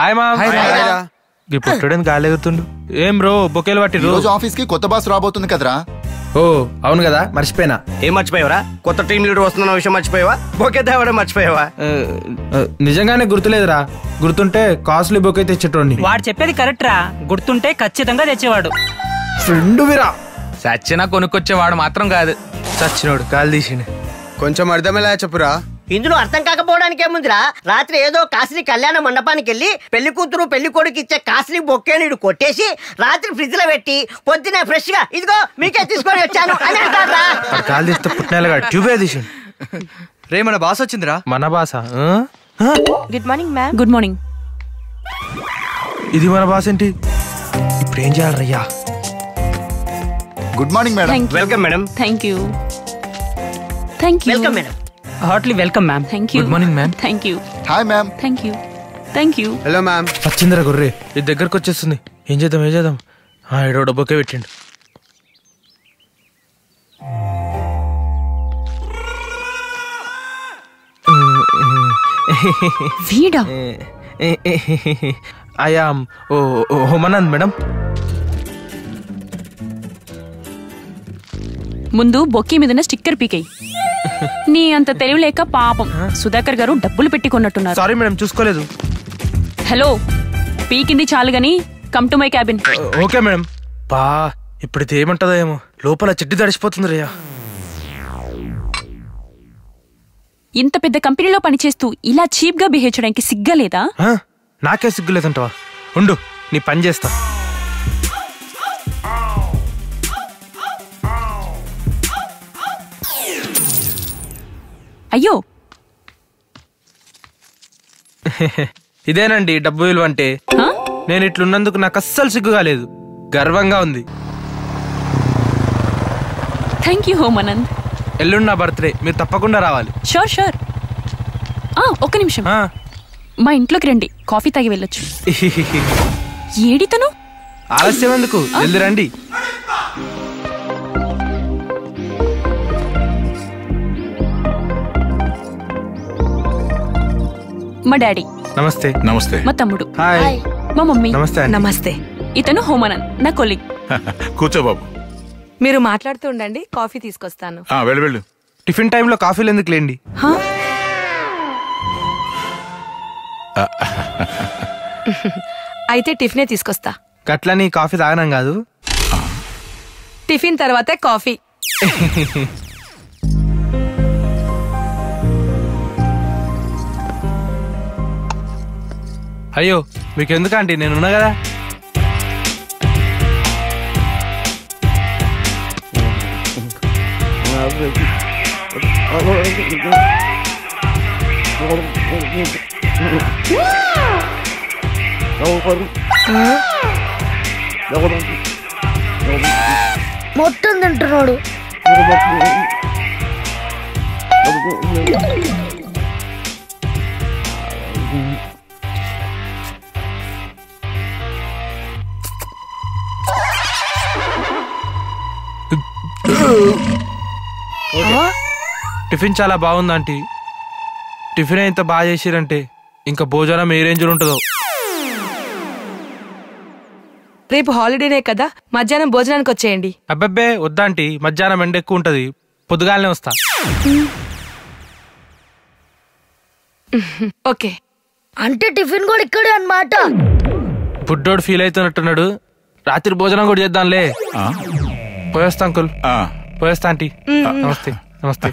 Hi మా hi రా. ఇప్పుడు పుట్టడానికి గాలి ఎగురుతుండు ఏం బ్రో బొకేలు ఈ పట్టిరు రోజు ఆఫీస్ కి కొత్త బాస్ రాబోతుంది కదరా ఓ అవును కదా మర్చిపోయినా ఏం మర్చిపోయావరా కొత్త టీం లీడర్ వస్తున్న విషయం మర్చిపోయావా బొకే తేవడం మర్చిపోయావా ఆ, ఆ, నిజంగానే గుర్తులేదురా గుర్తుంటే కాస్ట్లీ బుక్ అయితే తెచ్చేటోండి వాడు చెప్పేది కరెక్ట్ రా గుర్తుంటే ఖచ్చితంగా తెచ్చేవాడు ఫ్రెండ్ విరా సచ్చినా కొనుక్కొచ్చేవాడు మాత్రం కాదు చచ్చినోడు గాలి తీసిండు కొంచెం అర్థమయ్యేలా చెప్పురా ఇందులో అర్థం కాకపోవడానికి ఏముందిరా రాత్రి ఏదో కాస్ట్లీ కళ్యాణ మండపానికి వెళ్ళి పెళ్లి కూతురు పెళ్లి కొడుకు ఇచ్చే కాస్ట్లీ బొక్కేని ఈడు కొట్టేసి రాత్రి ఫ్రిడ్జ్ లో పెట్టి పొద్దునే ఫ్రెష్ గా ఇదిగో మీకే తీసుకొని వచ్చాను అని అంటారా వాడు గాలి తీస్తే పుట్టినగా ట్యూబే తీసిండు రే మన బాస్ వచ్చిందిరా మన భాష ఆ? ఆ? Good morning ma'am good morning ఇది మన భాష ఏంటి ఇప్పుడు ఏం చేయాలి రయ్యా good morning madam thank you welcome madam thank you thank you welcome madam heartily welcome ma'am thank you Good morning, ma'am. Thank you hi ma'am thank you thank you hello ma'am వచ్చిందిరా గుర్రే ఇది దగ్గరకు వచ్చేస్తుంది ఏం చేద్దాం ఏం చేద్దాం ఆ, ఈడో డబ్బుకే పెట్టిండు వీడా ఐఆమ్ ఓ హోమనంద్ మేడం ముందు బొక్కి మీదన స్టిక్కర్ పీకై నీ అంత తెలివి లేక పాపం సుధాకర్ గారు డబ్బులు పెట్టి కొన్నట్టున్నారు సారీ మేడం చూసుకోలేదు హలో పీకింది చాలు గని come to my cabin okay madam బా ఇప్పుడు ఇది ఏమంటదో ఏమో లోపల చెడ్డి తడిసిపోతుంది రయ్యా ఇంత పెద్ద కంపెనీలో పనిచేస్తూ ఇలా చీప్ గా బిహేవ్ చేయడానికి సిగ్గా లేదా ఆ? నాకే సిగ్గులేదంటవా ఉండు నీ పని చేస్తా అయ్యో ఇదేనండి డబ్బు విలువ అంటే హా? నేను ఇట్లున్నందుకు నాకు అస్సలు సిగ్గుగా లేదు గర్వంగా ఉంది థ్యాంక్ యూ హోమనంద్ ఎల్లుండి నా బర్త్డే మీరు తప్పకుండా రావాలి షూర్ షూర్ ఆ, ఒక్క నిమిషం ఆ. మా ఇంట్లోకి రండి కాఫీ తాగి వెళ్ళొచ్చు ఏడితను ఆలస్యం ఎందుకు జల్ది రండి మా డాడీ నమస్తే నమస్తే మా తమ్ముడు హాయ్ మా మమ్మీ నమస్తే అండి నమస్తే ఇతను హోమనంద్ నా కొలీగ్ కూర్చో బాబు మీరు మాట్లాడుతూ ఉండండి కాఫీ తీసుకొస్తాను ఆ, వెళ్ళు వెళ్ళు టిఫిన్ టైంలో కాఫీలు ఎందుకు లేండి హా? అయితే టిఫినే తీసుకొస్తా గట్లని కాఫీ తాగనం కాదు టిఫిన్ తర్వాతే కాఫీ అయ్యో మీకు ఎందుకండి నేనున్నా కదా మొత్తం తింటున్నాడు టిఫిన్ చాలా బాగుంది ఆంటీ టిఫిన్ ఇంత బాగా చేసిరంటే ఇంకా భోజనం ఏ రేంజ్లో ఉంటుందో రేపు హాలిడేనే కదా మధ్యాహ్నం భోజనానికి వచ్చేయండి అబ్బబ్బే వద్దాంటీ మధ్యాహ్నం ఎండ ఎక్కువ ఉంటది పొద్దుగాలనే వస్తా ఓకే అంటే టిఫిన్ కూడా ఇక్కడే అన్నమాట బుడ్డోడు ఫీల్ అవుతున్నట్టున్నాడు రాత్రి భోజనం కూడా చేద్దాంలే ఆ, పోయేస్తా అంకుల్ ఆ, పోయేస్తా ఆంటీ నమస్తే నమస్తే